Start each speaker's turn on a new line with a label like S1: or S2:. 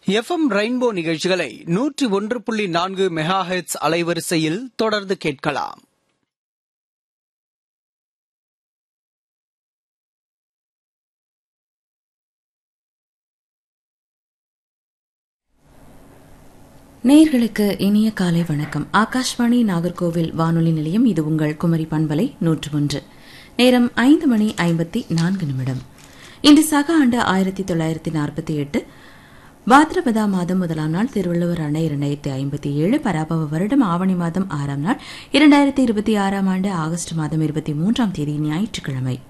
S1: FM rainbow நிகழ்ச்சிகளை நூற்றி ஒன்று புள்ளி நான்கு மெகா ஹெட்ஸ் அலைவரிசையில் தொடர்ந்து கேட்கலாம்
S2: நேர்களுக்கு இனிய காலை வணக்கம் ஆகாஷ்வாணி நாகர்கோவில் வானொலி நிலையம் இது உங்கள் குமரி பண்பலை நூற்று ஒன்று நேரம் ஐந்து மணி ஐம்பத்தி நான்கு நிமிடம் இன்று சக ஆண்டு ஆயிரத்தி தொள்ளாயிரத்தி நாற்பத்தி எட்டு பாத்ரபதா மாதம் முதலாம் நாள் திருவள்ளுவர் ஆண்டு இரண்டாயிரத்தி ஐம்பத்தி ஏழு பராபவ வருடம் ஆவணி மாதம் ஆறாம் நாள் இரண்டாயிரத்தி இருபத்தி ஆறாம் ஆண்டு ஆகஸ்ட் மாதம் இருபத்தி மூன்றாம் தேதி ஞாயிற்றுக்கிழமை